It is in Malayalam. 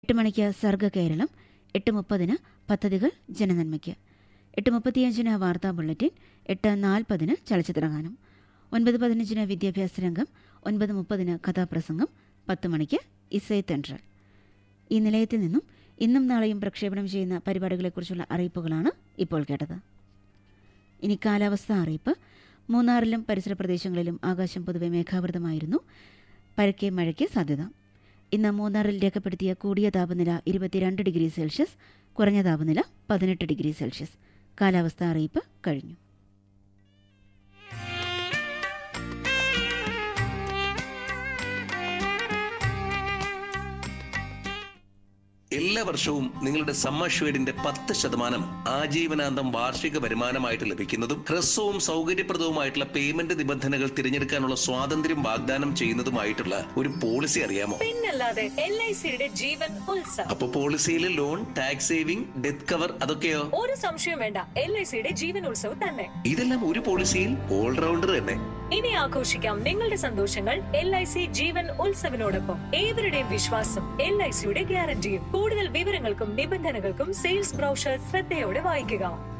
എട്ട് മണിക്ക് സർഗ കേരളം എട്ട് മുപ്പതിന് പദ്ധതികൾ ജനനന്മയ്ക്ക് എട്ട് മുപ്പത്തിയഞ്ചിന് വാർത്താ ബുള്ളറ്റിൻ എട്ട് നാൽപ്പതിന് ചലച്ചിത്രഗാനം ഒൻപത് പതിനഞ്ചിന് വിദ്യാഭ്യാസ രംഗം ഒൻപത് മുപ്പതിന് കഥാപ്രസംഗം പത്ത് മണിക്ക് ഇസൈ തെൻട്രൽ ഈ നിലയത്തിൽ നിന്നും ഇന്നും നാളെയും പ്രക്ഷേപണം ചെയ്യുന്ന പരിപാടികളെക്കുറിച്ചുള്ള അറിയിപ്പുകളാണ് ഇപ്പോൾ കേട്ടത് ഇനി കാലാവസ്ഥാ അറിയിപ്പ് മൂന്നാറിലും പരിസര പ്രദേശങ്ങളിലും ആകാശം പൊതുവെ മേഘാവൃതമായിരുന്നു പരക്കെ മഴയ്ക്ക് സാധ്യത ഇന്ന് മൂന്നാറിൽ രേഖപ്പെടുത്തിയ കൂടിയ താപനില ഇരുപത്തിരണ്ട് ഡിഗ്രി സെൽഷ്യസ് കുറഞ്ഞ താപനില പതിനെട്ട് ഡിഗ്രി സെൽഷ്യസ് കാലാവസ്ഥാ അറിയിപ്പ് കഴിഞ്ഞു എല്ലാ വർഷവും നിങ്ങളുടെ സമ്മർഷ്വേഡിന്റെ പത്ത് ശതമാനം ആജീവനാന്തം വാർഷിക വരുമാനമായിട്ട് ലഭിക്കുന്നതും ഹ്രസ്വവും സൗകര്യപ്രദവുമായിട്ടുള്ള പേയ്മെന്റ് നിബന്ധനകൾ തിരഞ്ഞെടുക്കാനുള്ള സ്വാതന്ത്ര്യം വാഗ്ദാനം ചെയ്യുന്നതുമായിട്ടുള്ള ഒരു പോളിസി അറിയാമോ പിന്നല്ലാതെ എൽ ഐ സിയുടെ ജീവൻ ഉത്സവ് അപ്പൊ പോളിസിയിൽ loan tax saving death cover അതൊക്കെയോ ഒരു സംശയം വേണ്ട എൽ ഐ സിയുടെ ജീവൻ ഉത്സവ് തന്നെ ഇതെല്ലാം ഒരു പോളിസിയിൽ ഓൾറൗണ്ടർ തന്നെ ഇനി ആഘോഷിക്കാം നിങ്ങളുടെ സന്തോഷങ്ങൾ എൽ ഐ സി ജീവൻ ഉത്സവിനോടൊപ്പം ഏവരുടെയും വിശ്വാസം എൽ ഐ സിയുടെ ഗ്യാരണ്ടിയും കൂടുതൽ വിവരങ്ങൾക്കും നിബന്ധനകൾക്കും സെയിൽസ് ബ്രൗഷർ ശ്രദ്ധയോടെ വായിക്കുക